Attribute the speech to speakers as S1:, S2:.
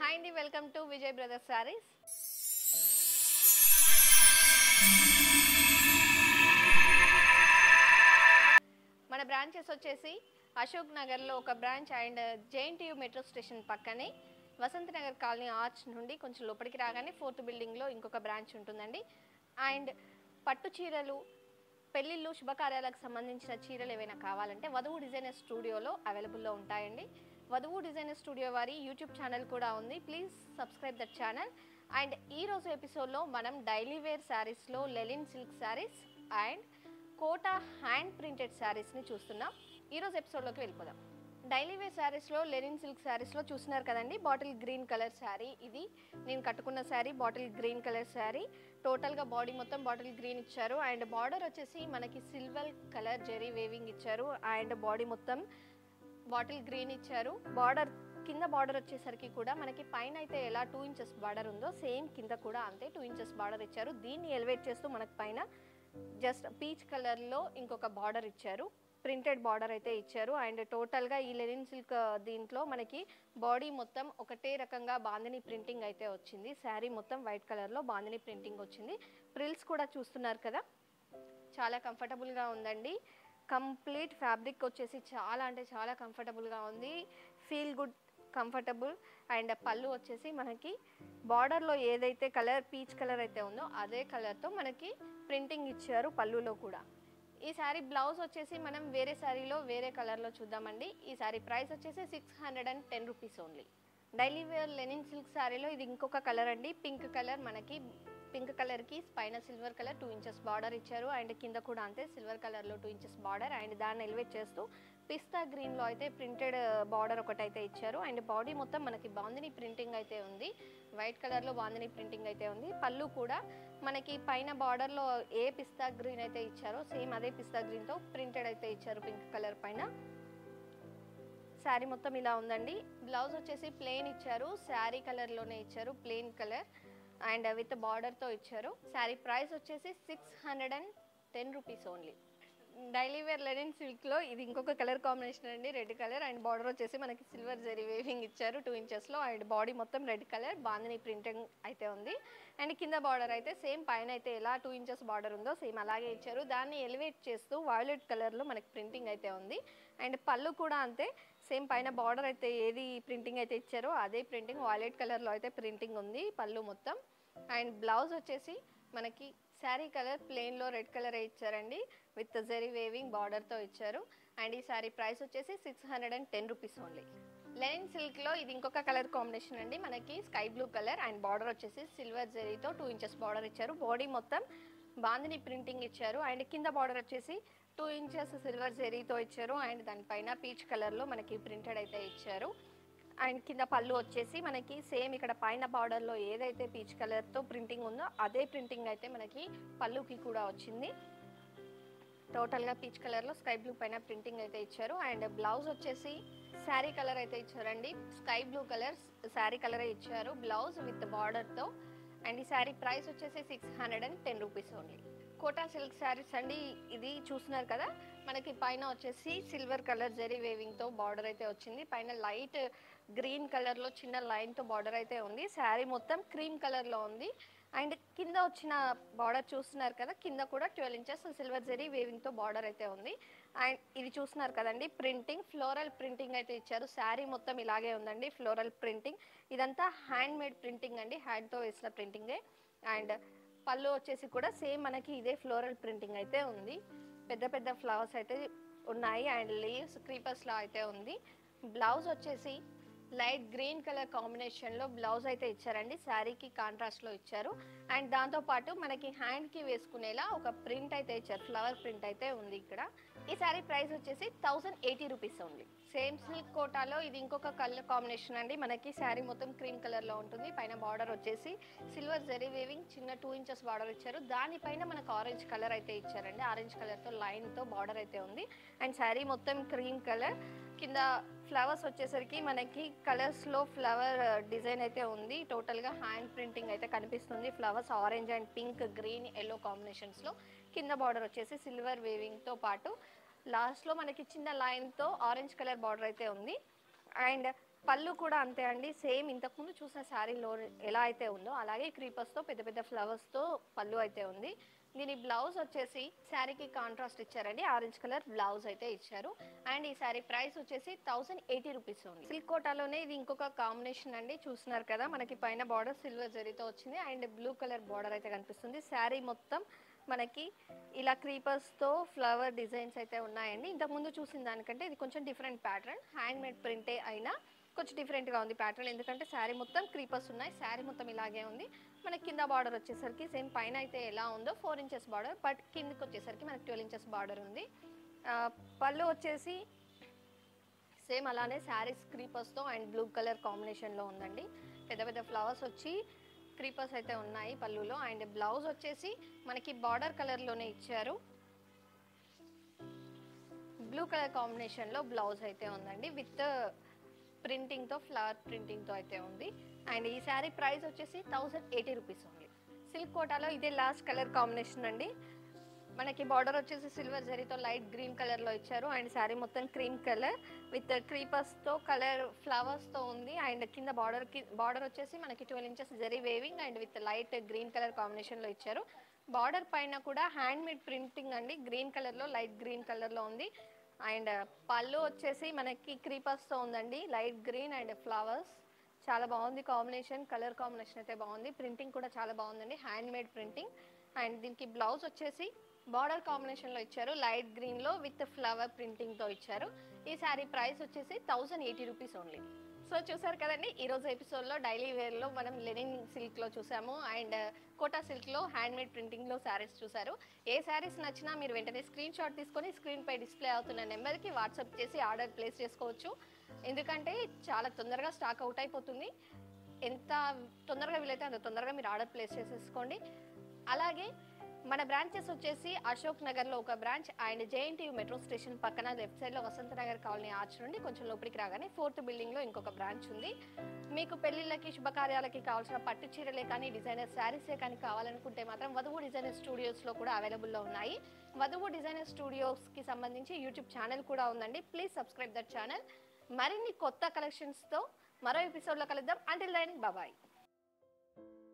S1: hi అండి welcome to Vijay brothers sarees మన branches వచ్చేసి అశోక్ నగర్లో ఒక branch and JNTU metro station పక్కనే వసంత నగర్ కాలనీ ఆర్చ్ నుండి కొంచెం లోపలికి రాగానే ఫోర్త్ బిల్డింగ్లో ఇంకొక బ్రాంచ్ ఉంటుందండి అండ్ పట్టు చీరలు పెళ్ళిళ్ళు శుభకార్యాలకు సంబంధించిన చీరలు ఏవైనా కావాలంటే వధువు డిజైనర్ స్టూడియోలో అవైలబుల్లో ఉంటాయండి వధువు డిజైనర్ స్టూడియో వారి యూట్యూబ్ ఛానల్ కూడా ఉంది please subscribe that channel and ఈ రోజు ఎపిసోడ్లో మనం డైలీ వేర్ శారీస్లో linen silk sarees and Kota hand printed శారీస్ని చూస్తున్నాం ఈరోజు ఎపిసోడ్లోకి వెళ్ళిపోదాం డైలీ వేర్ శారీస్లో లెనిన్ సిల్క్ శారీస్లో చూస్తున్నారు కదండి బాటిల్ గ్రీన్ కలర్ శారీ ఇది నేను కట్టుకున్న saree bottle green colour saree టోటల్గా బాడీ మొత్తం బాటిల్ గ్రీన్ ఇచ్చారు అండ్ బార్డర్ వచ్చేసి మనకి సిల్వర్ కలర్ జెరీ వేవింగ్ ఇచ్చారు అండ్ బాడీ మొత్తం బాటిల్ గ్రీన్ ఇచ్చారు బార్డర్ కింద బార్డర్ వచ్చేసరికి కూడా మనకి పైన అయితే ఎలా టూ ఇంచెస్ బార్డర్ ఉందో సేమ్ కింద కూడా అంతే టూ ఇంచెస్ బార్డర్ ఇచ్చారు దీన్ని ఎలివేట్ చేస్తూ మనకి పైన జస్ట్ పీచ్ కలర్లో ఇంకొక బార్డర్ ఇచ్చారు ప్రింటెడ్ బార్డర్ అయితే ఇచ్చారు అండ్ టోటల్గా ఈ లెనిన్ సిల్క్ దీంట్లో మనకి బాడీ మొత్తం ఒకటే రకంగా బాందిని ప్రింటింగ్ అయితే వచ్చింది శారీ మొత్తం వైట్ కలర్లో బాందిని ప్రింటింగ్ వచ్చింది ప్రిల్స్ కూడా చూస్తున్నారు కదా చాలా కంఫర్టబుల్గా ఉందండి కంప్లీట్ ఫ్యాబ్రిక్ వచ్చేసి చాలా అంటే చాలా కంఫర్టబుల్గా ఉంది ఫీల్ గుడ్ కంఫర్టబుల్ అండ్ పళ్ళు వచ్చేసి మనకి బార్డర్లో ఏదైతే కలర్ పీచ్ కలర్ అయితే ఉందో అదే కలర్తో మనకి ప్రింటింగ్ ఇచ్చారు పళ్ళులో కూడా ఈ శారీ బ్లౌజ్ వచ్చేసి మనం వేరే శారీలో వేరే కలర్లో చూద్దామండి ఈ శారీ ప్రైస్ వచ్చేసి six hundred and ten rupees only daily wear linen silk శారీలో ఇది ఇంకొక కలర్ అండి పింక్ కలర్ మనకి పింక్ కలర్కి పైన silver colour two inches border ఇచ్చారు అండ్ కింద కూడా అంతే సిల్వర్ కలర్లో టూ ఇంచెస్ బార్డర్ అండ్ దాన్ని ఎలివేట్ చేస్తూ పిస్తా గ్రీన్లో అయితే ప్రింటెడ్ బార్డర్ ఒకటి అయితే ఇచ్చారు అండ్ బాడీ మొత్తం మనకి బాందిని ప్రింటింగ్ అయితే ఉంది వైట్ కలర్లో బాందిని ప్రింటింగ్ అయితే ఉంది పళ్ళు కూడా మనకి పైన బార్డర్లో ఏ పిస్తా గ్రీన్ అయితే ఇచ్చారో సేమ్ అదే పిస్తా గ్రీన్తో ప్రింటెడ్ అయితే ఇచ్చారు పింక్ కలర్ పైన శారీ మొత్తం ఇలా ఉందండి బ్లౌజ్ వచ్చేసి ప్లెయిన్ ఇచ్చారు శారీ కలర్లోనే ఇచ్చారు ప్లెయిన్ కలర్ అండ్ విత్ బార్డర్తో ఇచ్చారు శారీ ప్రైస్ వచ్చేసి six hundred and ten rupees only daily wear linen సిల్క్లో ఇది ఇంకొక కలర్ కాంబినేషన్ అండి రెడ్ కలర్ అండ్ బార్డర్ వచ్చేసి మనకి సిల్వర్ జరీ వేవింగ్ ఇచ్చారు టూ ఇంచెస్లో అండ్ బాడీ మొత్తం రెడ్ కలర్ బాందిని ప్రింటింగ్ అయితే ఉంది అండ్ కింద బార్డర్ అయితే సేమ్ పైన అయితే ఎలా టూ ఇంచెస్ బార్డర్ ఉందో సేమ్ అలాగే ఇచ్చారు దాన్ని ఎలివేట్ చేస్తూ వైలెట్ కలర్లో మనకి ప్రింటింగ్ అయితే ఉంది అండ్ పళ్ళు కూడా అంతే సేమ్ పైన బార్డర్ అయితే ఏది ప్రింటింగ్ అయితే ఇచ్చారో అదే ప్రింటింగ్ వైలెట్ కలర్లో అయితే ప్రింటింగ్ ఉంది పళ్ళు మొత్తం అండ్ బ్లౌజ్ వచ్చేసి మనకి శారీ కలర్ ప్లెయిన్లో రెడ్ కలర్ ఇచ్చారండి విత్ జెరీ వేవింగ్ బార్డర్తో ఇచ్చారు అండ్ ఈ శారీ ప్రైస్ వచ్చేసి six hundred and ten rupees only linen సిల్క్లో ఇది ఇంకొక కలర్ కాంబినేషన్ అండి మనకి sky blue colour and border వచ్చేసి సిల్వర్ జెరీతో టూ ఇంచెస్ బార్డర్ ఇచ్చారు బాడీ మొత్తం బాందిని ప్రింటింగ్ ఇచ్చారు అండ్ కింద బార్డర్ వచ్చేసి టూ ఇంచెస్ సిల్వర్ జెరీతో ఇచ్చారు అండ్ దానిపైన పీచ్ కలర్లో మనకి ప్రింటెడ్ అయితే ఇచ్చారు అండ్ కింద పళ్ళు వచ్చేసి మనకి సేమ్ ఇక్కడ పైన బార్డర్లో ఏదైతే పీచ్ కలర్తో ప్రింటింగ్ ఉందో అదే ప్రింటింగ్ అయితే మనకి పళ్ళుకి కూడా వచ్చింది టోటల్గా పీచ్ కలర్లో స్కై బ్లూ పైన ప్రింటింగ్ అయితే ఇచ్చారు అండ్ బ్లౌజ్ వచ్చేసి శారీ కలర్ అయితే ఇచ్చారండి స్కై బ్లూ కలర్ శారీ కలరే ఇచ్చారు బ్లౌజ్ విత్ బార్డర్తో అండ్ ఈ శారీ ప్రైస్ వచ్చేసి six hundred and ten rupees only Kota silk sarees అండి ఇది చూస్తున్నారు కదా మనకి పైన వచ్చేసి సిల్వర్ కలర్ జరీ వేవింగ్తో బార్డర్ అయితే వచ్చింది పైన లైట్ గ్రీన్ కలర్లో చిన్న లైన్తో బార్డర్ అయితే ఉంది శారీ మొత్తం క్రీమ్ కలర్లో ఉంది అండ్ కింద వచ్చిన బార్డర్ చూస్తున్నారు కదా కింద కూడా ట్వెల్వ్ ఇంచెస్ సిల్వర్ జరీ వేవింగ్తో బార్డర్ అయితే ఉంది అండ్ ఇది చూస్తున్నారు కదండి ప్రింటింగ్ ఫ్లోరల్ ప్రింటింగ్ అయితే ఇచ్చారు శారీ మొత్తం ఇలాగే ఉందండి ఫ్లోరల్ ప్రింటింగ్ ఇదంతా హ్యాండ్ మేడ్ ప్రింటింగ్ అండి హ్యాండ్తో వేసిన ప్రింటింగే అండ్ పళ్ళు వచ్చేసి కూడా సేమ్ మనకి ఇదే ఫ్లోరల్ ప్రింటింగ్ అయితే ఉంది పెద్ద పెద్ద ఫ్లవర్స్ అయితే ఉన్నాయి అండ్ లీవ్స్ క్రీపర్స్లో అయితే ఉంది బ్లౌజ్ వచ్చేసి లైట్ గ్రీన్ కలర్ కాంబినేషన్లో బ్లౌజ్ అయితే ఇచ్చారండి శారీకి కాంట్రాస్ట్లో ఇచ్చారు అండ్ దాంతోపాటు మనకి హ్యాండ్కి వేసుకునేలా ఒక ప్రింట్ అయితే ఇచ్చారు ఫ్లవర్ ప్రింట్ అయితే ఉంది ఇక్కడ ఈ శారీ ప్రైస్ వచ్చేసి thousand eighty rupees only same silk కోటాలో ఇది ఇంకొక కలర్ కాంబినేషన్ అండి మనకి శారీ మొత్తం క్రీమ్ కలర్లో ఉంటుంది పైన బార్డర్ వచ్చేసి సిల్వర్ జరీ వేవింగ్ చిన్న టూ ఇంచెస్ బార్డర్ ఇచ్చారు దానిపైన మనకు ఆరెంజ్ కలర్ అయితే ఇచ్చారండి ఆరెంజ్ కలర్తో లైన్తో బార్డర్ అయితే ఉంది అండ్ శారీ మొత్తం క్రీమ్ కలర్ కింద ఫ్లవర్స్ వచ్చేసరికి మనకి కలర్స్లో ఫ్లవర్ డిజైన్ అయితే ఉంది టోటల్గా హ్యాండ్ ప్రింటింగ్ అయితే కనిపిస్తుంది flowers orange and pink green yellow కాంబినేషన్స్లో కింద బార్డర్ వచ్చేసి సిల్వర్ వేవింగ్తో పాటు లాస్ట్లో మనకి చిన్న లైన్తో ఆరెంజ్ కలర్ బార్డర్ అయితే ఉంది అండ్ పళ్ళు కూడా అంతే అండి సేమ్ ఇంతకుముందు చూసిన శారీలో ఎలా అయితే ఉందో అలాగే క్రీపర్స్తో పెద్ద పెద్ద ఫ్లవర్స్తో పళ్ళు అయితే ఉంది దీని బ్లౌజ్ వచ్చేసి శారీకి కాంట్రాస్ట్ ఇచ్చారండి ఆరెంజ్ కలర్ బ్లౌజ్ అయితే ఇచ్చారు అండ్ ఈ శారీ ప్రైస్ వచ్చేసి థౌసండ్ ఎయిటీ రూపీస్ ఉంది సిల్క్ కోటాలోనే ఇది ఇంకొక కాంబినేషన్ అండి చూస్తున్నారు కదా మనకి పైన బార్డర్ సిల్వర్ జరీతో వచ్చింది అండ్ బ్లూ కలర్ బార్డర్ అయితే కనిపిస్తుంది శారీ మొత్తం మనకి ఇలా క్రీపర్స్తో ఫ్లవర్ డిజైన్స్ అయితే ఉన్నాయండి ఇంతకుముందు చూసిన దానికంటే ఇది కొంచెం డిఫరెంట్ ప్యాటర్న్ హ్యాండ్ మేడ్ ప్రింటే అయినా కొంచెం డిఫరెంట్గా ఉంది ప్యాటర్న్ ఎందుకంటే శారీ మొత్తం క్రీపర్స్ ఉన్నాయి శారీ మొత్తం ఇలాగే ఉంది మనకి కింద బార్డర్ వచ్చేసరికి సేమ్ పైన అయితే ఎలా ఉందో ఫోర్ ఇంచెస్ బార్డర్ బట్ కిందకి వచ్చేసరికి మనకి ట్వెల్వ్ ఇంచెస్ బార్డర్ ఉంది ఆ, పళ్ళు వచ్చేసి సేమ్ అలానే శారీస్ క్రీపర్స్తో అండ్ బ్లూ కలర్ కాంబినేషన్లో ఉందండి పెద్ద పెద్ద ఫ్లవర్స్ వచ్చి క్రీపర్స్ అయితే ఉన్నాయి పళ్ళులో అండ్ బ్లౌజ్ వచ్చేసి మనకి బార్డర్ కలర్లోనే ఇచ్చారు బ్లూ కలర్ కాంబినేషన్లో బ్లౌజ్ అయితే ఉందండి విత్ ప్రింటింగ్తో ఫ్లవర్ ప్రింటింగ్తో అయితే ఉంది అండ్ ఈ శారీ ప్రైస్ వచ్చేసి థౌజండ్ ఎయిటీ రూపీస్ ఉంది సిల్క్ కోటాలో ఇదే లాస్ట్ కలర్ కాంబినేషన్ అండి మనకి బార్డర్ వచ్చేసి సిల్వర్ జరీతో లైట్ గ్రీన్ కలర్లో ఇచ్చారు అండ్ శారీ మొత్తం క్రీమ్ కలర్ విత్ క్రీపర్స్తో కలర్ ఫ్లవర్స్తో ఉంది అండ్ కింద బార్డర్ బార్డర్ వచ్చేసి మనకి twelve inches zari weaving and with light green colour కాంబినేషన్లో ఇచ్చారు బార్డర్ పైన కూడా హ్యాండ్ మేడ్ ప్రింటింగ్ అండి గ్రీన్ కలర్లో లైట్ గ్రీన్ కలర్లో ఉంది అండ్ పళ్ళు వచ్చేసి మనకి క్రీపర్స్తో ఉందండి లైట్ గ్రీన్ అండ్ ఫ్లవర్స్ చాలా బాగుంది కాంబినేషన్ కలర్ కాంబినేషన్ అయితే బాగుంది ప్రింటింగ్ కూడా చాలా బాగుందండి హ్యాండ్ మేడ్ ప్రింటింగ్ అండ్ దీనికి బ్లౌజ్ వచ్చేసి బార్డర్ కాంబినేషన్లో ఇచ్చారు లైట్ గ్రీన్లో విత్ ఫ్లవర్ ప్రింటింగ్తో ఇచ్చారు ఈ శారీ ప్రైస్ వచ్చేసి thousand eighty rupees only so చూసారు కదండి ఈ రోజు ఎపిసోడ్లో డైలీ వేర్లో మనం లెనిన్ సిల్క్లో చూసాము అండ్ కోటా సిల్క్లో హ్యాండ్ మేడ్ ప్రింటింగ్లో శారీస్ చూసారు ఏ శారీస్ నచ్చినా మీరు వెంటనే స్క్రీన్ షాట్ తీసుకొని స్క్రీన్పై డిస్ప్లే అవుతున్న నెంబర్కి వాట్సాప్ చేసి ఆర్డర్ ప్లేస్ చేసుకోవచ్చు ఎందుకంటే చాలా తొందరగా స్టాక్ అవుట్ అయిపోతుంది ఎంత తొందరగా వీలైతే అంత తొందరగా మీరు ఆర్డర్ ప్లేస్ చేసేసుకోండి అలాగే మన బ్రాంచెస్ వచ్చేసి అశోక్ నగర్లో ఒక branch and JNTU metro station పక్కన లెఫ్ట్ సైడ్లో వసంత నగర్ కాలనీ ఆర్చ్ నుండి కొంచెం లోపలికి రాగానే ఫోర్త్ బిల్డింగ్లో ఇంకొక బ్రాంచ్ ఉంది మీకు పెళ్లిళ్ళకి శుభకార్యాలకి కావాల్సిన పట్టు చీరలే కానీ డిజైనర్ శారీసే కానీ కావాలనుకుంటే మాత్రం వధువు డిజైనర్ స్టూడియోస్లో కూడా అవైలబుల్లో ఉన్నాయి వధువు డిజైనర్ స్టూడియోస్కి సంబంధించి యూట్యూబ్ ఛానల్ కూడా ఉందండి ప్లీజ్ సబ్స్క్రైబ్ దట్ ఛానల్ మరిన్ని కొత్త కలెక్షన్స్తో మరో ఎపిసోడ్లో కలుద్దాం అంటిల్ దెన్ బాయ్